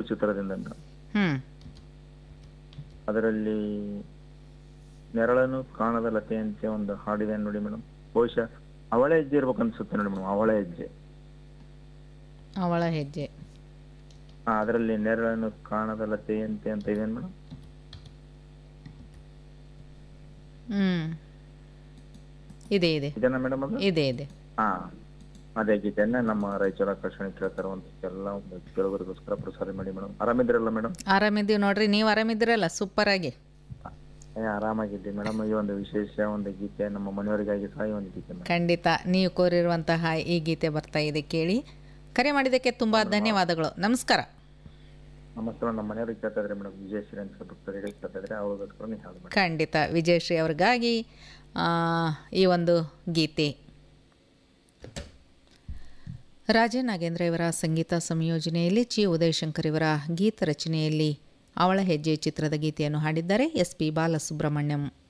ಚಿತ್ರದಿಂದ ಮೇಡಮ್ ಹ್ಞೂ ಅದರಲ್ಲಿ ನೆರಳನ್ನು ಕಾಣದ ಲತೆಯಂತೆ ಒಂದು ಹಾಡಿದೆ ನೋಡಿ ಮೇಡಮ್ ಬಹುಶಃ ಅವಳೆ ಹೆಜ್ಜೆ ಇರ್ಬೇಕು ಅನ್ಸುತ್ತೆ ನೋಡಿ ಮೇಡಮ್ ಅವಳೆ ಹೆಜ್ಜೆ ಅವಳ ಹೆಜ್ಜೆ ಹಾ ಅದರಲ್ಲಿ ನೆರಳನ್ನು ಕಾಣದ ಲತೆಯಂತೆ ಅಂತ ಇದೆ ಮೇಡಮ್ ಹ್ಞೂ ಇದೆ ಇದೆ ಇದನ್ನ ಮೇಡಮ್ ಅದು ಇದೆ ಇದೆ ಹಾ ಅದೇ ಗೀತೆಯನ್ನ ನಮ್ಮ ರಾಯಚೂರು ಆಕಾಶವಾಣಿ ಕೇಳ್ತಾರೆ ಒಂದು ಎಲ್ಲ ಒಂದು ಕೇಳುಗರಿಗೋಸ್ಕರ ಪ್ರಸಾರ ಮಾಡಿ ಮೇಡಮ್ ಆರಾಮಿದ್ರಲ್ಲ ಮೇಡಮ್ ಆರಾಮಿದ್ದೀವಿ ನೋಡ್ರಿ ನೀವು ಆರಾಮಿದ್ದೀರಲ್ಲ ಸೂಪರಾಗಿ ಏ ಆರಾಮಾಗಿದ್ದೆ ಮೇಡಮ್ ಈ ಒಂದು ವಿಶೇಷ ಒಂದು ಗೀತೆ ನಮ್ಮ ಮನೆಯವರಿಗಾಗಿ ಸಹ ಈ ಒಂದು ಗೀತೆ ಮೇಡಮ್ ಖಂಡಿತ ನೀವು ಕೋರಿರುವಂತಹ ಈ ಗೀತೆ ಬರ್ತಾ ಇದೆ ಕೇಳಿ ಕರೆ ಮಾಡಿದ್ದಕ್ಕೆ ತುಂಬ ಧನ್ಯವಾದಗಳು ನಮಸ್ಕಾರ ನಮಸ್ಕಾರ ನಮ್ಮ ಮನೆಯವ್ರಿಗೆ ಕೇಳ್ತಾ ಇದ್ರೆ ಮೇಡಮ್ ವಿಜಯಶ್ರೀ ಅಂತ ಸ್ವಲ್ಪ ರೇಡಿಯೋ ಕೇಳ್ತಾ ಇದ್ರೆ ಅವ್ರಿಗೋಸ್ಕರ ನೀವು ಹಾಡು ಮಾಡಿ ಖಂಡಿತ ವಿಜಯಶ್ರೀ ಅವ್ರಿಗಾಗಿ ಆ, ಈ ಒಂದು ಗೀತೆ ರಾಜ ನಾಗೇಂದ್ರ ಇವರ ಸಂಗೀತ ಸಂಯೋಜನೆಯಲ್ಲಿ ಚಿ ಉದಯಶಂಕರ್ ಇವರ ಗೀತ ರಚನೆಯಲ್ಲಿ ಅವಳ ಹೆಜ್ಜೆ ಚಿತ್ರದ ಗೀತೆಯನ್ನು ಹಾಡಿದ್ದಾರೆ ಎಸ್ ಪಿ ಬಾಲಸುಬ್ರಹ್ಮಣ್ಯಂ